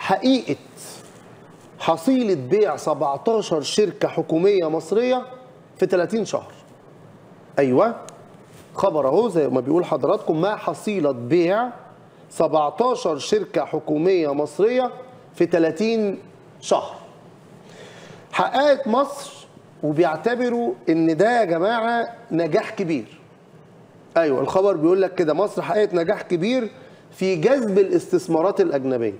حقيقه حصيله بيع 17 شركه حكوميه مصريه في 30 شهر ايوه خبر اهو زي ما بيقول حضراتكم ما حصيله بيع 17 شركه حكوميه مصريه في 30 شهر حققت مصر وبيعتبروا ان ده يا جماعه نجاح كبير ايوه الخبر بيقول لك كده مصر حققت نجاح كبير في جذب الاستثمارات الاجنبيه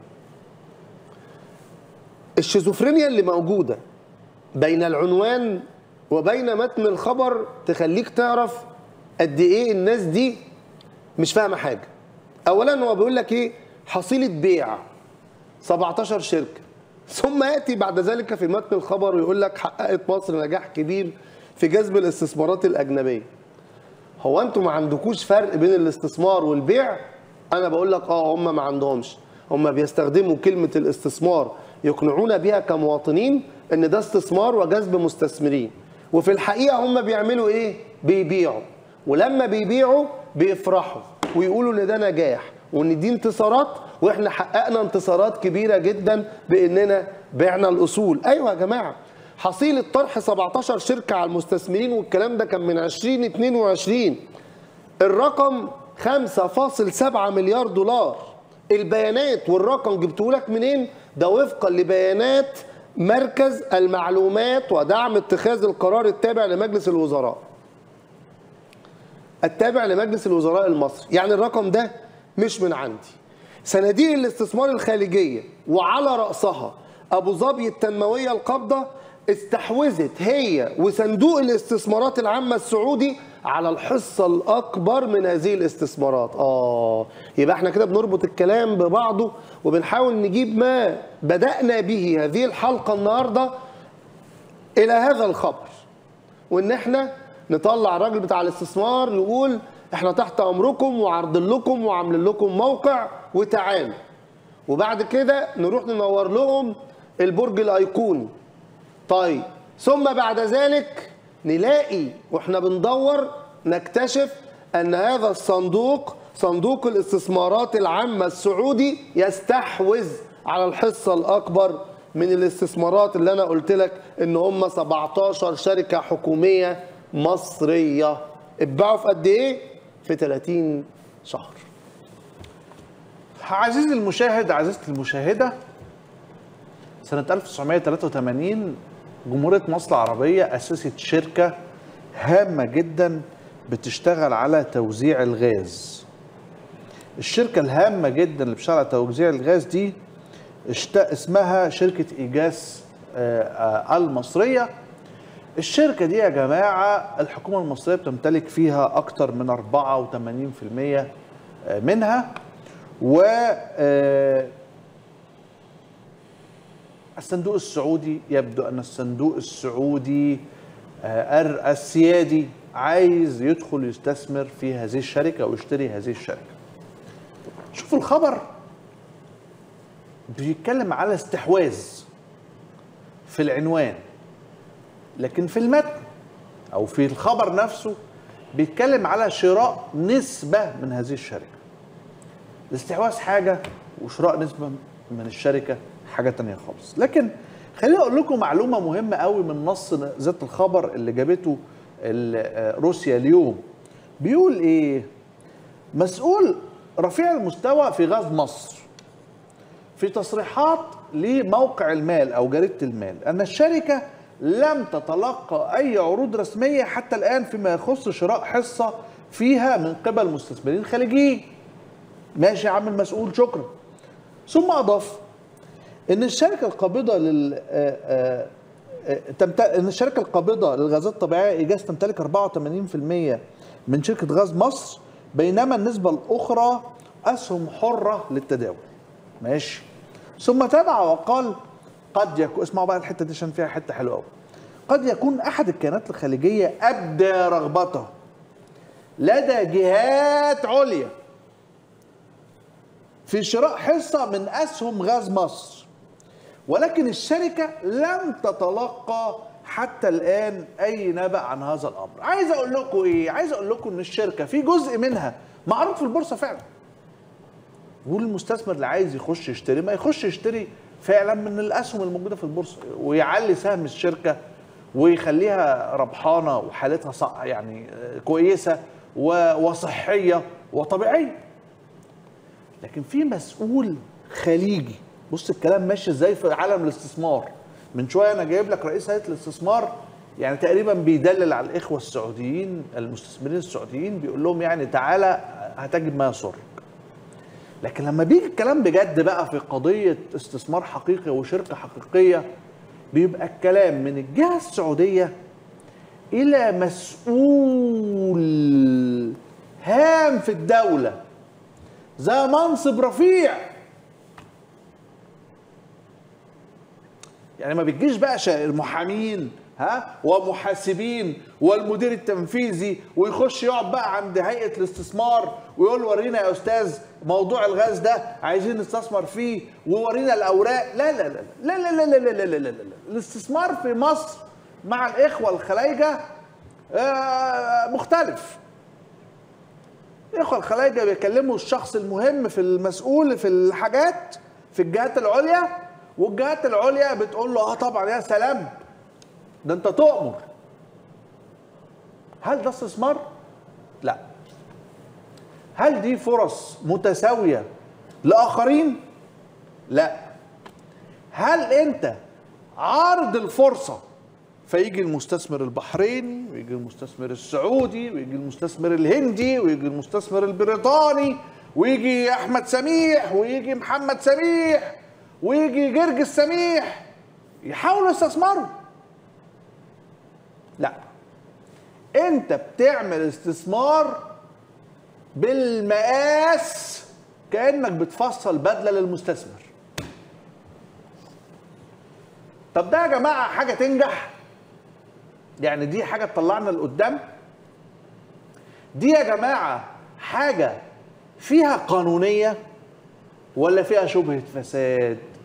الشيزوفرينيا اللي موجوده بين العنوان وبين متن الخبر تخليك تعرف قد ايه الناس دي مش فاهمه حاجه اولا هو بيقول لك ايه حصيله بيع 17 شركه ثم ياتي بعد ذلك في متن الخبر ويقول لك حققت مصر نجاح كبير في جذب الاستثمارات الاجنبيه هو انتوا ما عندكوش فرق بين الاستثمار والبيع انا بقول لك اه هم ما عندهمش هم بيستخدموا كلمه الاستثمار يقنعونا بيها كمواطنين ان ده استثمار وجذب مستثمرين وفي الحقيقه هم بيعملوا ايه بيبيعوا ولما بيبيعوا بيفرحوا ويقولوا ان ده نجاح وان دي انتصارات واحنا حققنا انتصارات كبيره جدا باننا بعنا الاصول ايوه يا جماعه حصيله طرح 17 شركه على المستثمرين والكلام ده كان من 2022 الرقم 5.7 مليار دولار البيانات والرقم جبته لك منين ده وفقا لبيانات مركز المعلومات ودعم اتخاذ القرار التابع لمجلس الوزراء التابع لمجلس الوزراء المصري يعني الرقم ده مش من عندي صناديق الاستثمار الخارجية وعلى رأسها أبو ظبي التنموية القابضة استحوذت هي وصندوق الاستثمارات العامة السعودي على الحصة الأكبر من هذه الاستثمارات آه يبقى احنا كده بنربط الكلام ببعضه وبنحاول نجيب ما بدأنا به هذه الحلقة النهاردة إلى هذا الخبر وإن احنا نطلع الراجل بتاع الاستثمار يقول احنا تحت امركم وعرض لكم وعاملين لكم موقع وتعالوا وبعد كده نروح ننور لهم البرج الايقوني طيب ثم بعد ذلك نلاقي واحنا بندور نكتشف ان هذا الصندوق صندوق الاستثمارات العامه السعودي يستحوذ على الحصه الاكبر من الاستثمارات اللي انا قلت لك ان هم 17 شركه حكوميه مصريه اتباعوا في قد ايه؟ في 30 شهر. عزيزي المشاهد عزيزتي المشاهده سنه 1983 جمهوريه مصر العربيه اسست شركه هامه جدا بتشتغل على توزيع الغاز. الشركه الهامه جدا اللي بتشتغل على توزيع الغاز دي اشت... اسمها شركه ايجاس آه، آه، المصريه الشركة دي يا جماعة الحكومة المصرية بتمتلك فيها أكتر من 84% منها و آه، الصندوق السعودي يبدو أن الصندوق السعودي آه، الر- السيادي عايز يدخل يستثمر في هذه الشركة ويشتري هذه الشركة شوف الخبر بيتكلم على استحواذ في العنوان لكن في المتن او في الخبر نفسه بيتكلم على شراء نسبة من هذه الشركة الاستحواذ حاجة وشراء نسبة من الشركة حاجة تانية خالص لكن خليني اقول لكم معلومة مهمة قوي من نص ذات الخبر اللي جابته ال- روسيا اليوم بيقول ايه مسؤول رفيع المستوى في غاز مصر في تصريحات لموقع المال او جريده المال ان الشركه لم تتلقى اي عروض رسميه حتى الان فيما يخص شراء حصه فيها من قبل مستثمرين خارجيين. ماشي يا عم المسؤول شكرا. ثم اضاف ان الشركه القابضه لل آه، آه، آه، تمت... ان الشركه القابضه للغازات الطبيعيه ايجاز تمتلك 84% من شركه غاز مصر بينما النسبه الاخرى اسهم حره للتداول. ماشي ثم تابع وقال قد يكون اسمعوا بقى الحته دي عشان فيها حته حلوه قوي قد يكون احد الكيانات الخليجيه ابدى رغبته لدى جهات عليا في شراء حصه من اسهم غاز مصر ولكن الشركه لم تتلقى حتى الان اي نبأ عن هذا الامر عايز اقول لكم ايه عايز اقول لكم ان الشركه في جزء منها معروض في البورصه فعلا والمستثمر اللي عايز يخش يشتري ما يخش يشتري فعلا من الاسهم الموجوده في البورصه ويعلي سهم الشركه ويخليها ربحانه وحالتها صح يعني آه، كويسه و- وصحيه وطبيعيه لكن في مسؤول خليجي بص الكلام ماشي ازاي في عالم الاستثمار من شويه انا جايب لك رئيس هيئه الاستثمار يعني تقريبا بيدلل على الاخوه السعوديين المستثمرين السعوديين بيقول لهم يعني تعالى هتجد ما يسرك لكن لما بيجي الكلام بجد بقى في قضيه استثمار حقيقي وشركه حقيقيه بيبقى الكلام من الجهه السعوديه الى مسؤول هام في الدوله ذا منصب رفيع يعني ما بتجيش بقى شا- المحامين ها ومحاسبين والمدير التنفيذي ويخش يقعد بقى عند هيئه الاستثمار ويقول ورينا يا استاذ موضوع الغاز ده عايزين نستثمر فيه وورينا الاوراق لا لا لا لا لا لا لا لا لا لا لا لا الاستثمار في مصر مع الاخوه الخلايجه آه، مختلف الاخوه الخلايجه بيكلموا الشخص المهم في المسؤول في الحاجات في الجهات العليا والجهات العليا بتقول له اه طبعا يا سلام ده انت تؤمر هل ده استثمار؟ لا هل دي فرص متساويه لاخرين؟ لا هل انت عارض الفرصه فيجي المستثمر البحريني ويجي المستثمر السعودي ويجي المستثمر الهندي ويجي المستثمر البريطاني ويجي احمد سميح ويجي محمد سميح ويجي جرجس سميح يحاولوا يستثمروا لا انت بتعمل استثمار بالمقاس كانك بتفصل بدله للمستثمر طب ده يا جماعه حاجه تنجح يعني دي حاجه تطلعنا لقدام دي يا جماعه حاجه فيها قانونيه ولا فيها شبهه فساد